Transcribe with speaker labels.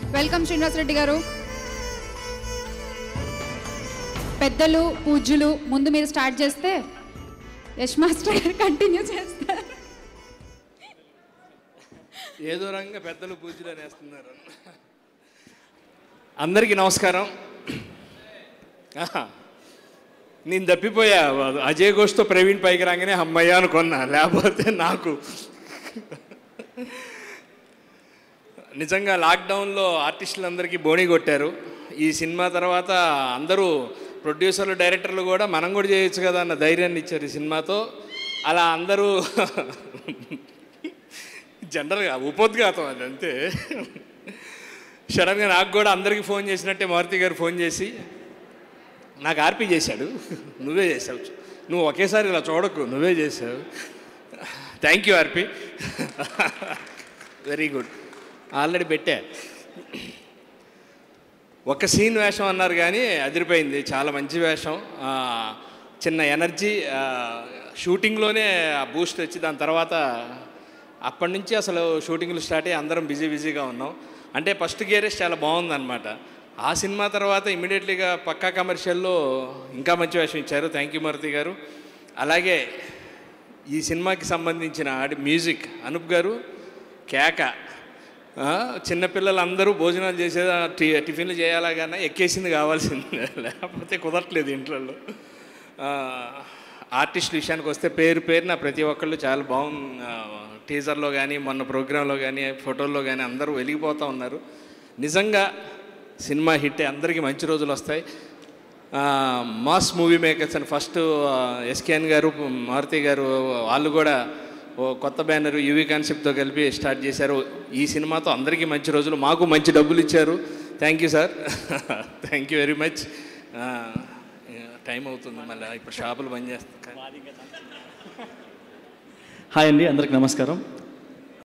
Speaker 1: Welcome Srinivas Reddy గారు పెద్దలు పూజ్యులు ముందు మీరు స్టార్ట్ చేస్తే యష్ మాస్టర్ గారు కంటిన్యూ చేస్తారు
Speaker 2: ఏదో రంగా పెద్దలు పూజలు అనేస్తున్నారు అందరికీ నమస్కారం ఆహా. నేను తప్పిపోయా అజయ్ ఘోష్తో ప్రవీణ్ పైకి రాగానే అమ్మయ్య అనుకున్నా లేకపోతే నాకు నిజంగా లాక్డౌన్లో ఆర్టిస్టులందరికీ బోణి కొట్టారు ఈ సినిమా తర్వాత అందరూ ప్రొడ్యూసర్లు డైరెక్టర్లు కూడా మనం కూడా చేయొచ్చు కదా అన్న ధైర్యాన్ని ఇచ్చారు ఈ సినిమాతో అలా అందరూ జనరల్గా ఉపోద్ఘాతం అది అంతే సడన్గా నాకు కూడా అందరికీ ఫోన్ చేసినట్టే మారుతి గారు ఫోన్ చేసి నాకు ఆర్పి చేశాడు నువ్వే చేసావు నువ్వు ఒకేసారి ఇలా చూడకు నువ్వే చేసావు thank you RP very good already పెట్టా ఒక సీన్ వేషం అన్నారు కానీ అదిరిపోయింది చాలా మంచి వేషం ఆ, చిన్న ఎనర్జీ ఆ, షూటింగ్లోనే ఆ బూస్ట్ వచ్చి దాని తర్వాత అప్పటి నుంచి అసలు షూటింగ్లు స్టార్ట్ అయ్యి అందరం బిజీ బిజీగా ఉన్నాం అంటే ఫస్ట్ గేరేస్ చాలా బాగుందన్నమాట ఆ సినిమా తర్వాత ఇమీడియట్లీగా పక్కా కమర్షియల్లో ఇంకా మంచి వేషం ఇచ్చారు థ్యాంక్ యూ మారుతి గారు అలాగే ఈ సినిమాకి సంబంధించిన ఆడి మ్యూజిక్ అనూప్ గారు కేక ఆ, చిన్నపిల్లలు అందరూ భోజనాలు చేసేది టి టిఫిన్లు చేయాలా కానీ ఎక్కేసింది కావాల్సిందే లేకపోతే కుదరట్లేదు ఇంట్లో ఆర్టిస్ట్ విషయానికి వస్తే పేరు పేరున ప్రతి ఒక్కళ్ళు చాలా బాగుంది టీజర్లో కానీ మొన్న ప్రోగ్రాంలో కానీ ఫోటోల్లో కానీ అందరూ వెలిగిపోతూ ఉన్నారు నిజంగా సినిమా హిట్ అందరికీ మంచి రోజులు వస్తాయి ఆ, మాస్ మూవీ మేకర్స్ అని ఫస్ట్ ఆ, ఎస్కేఎన్ గారు మారుతి గారు వాళ్ళు కూడా ఓ కొత్త బ్యానర్ యూవీ కాన్సెప్ట్తో కలిపి స్టార్ట్ చేశారు ఈ సినిమాతో అందరికీ మంచి రోజులు మాకు మంచి డబ్బులు ఇచ్చారు thank you sir thank you very much time అవుతుంది మళ్ళీ ఇప్పుడు షాపులు బంద్ చేస్తాను
Speaker 3: హాయ్ అండి అందరికి నమస్కారం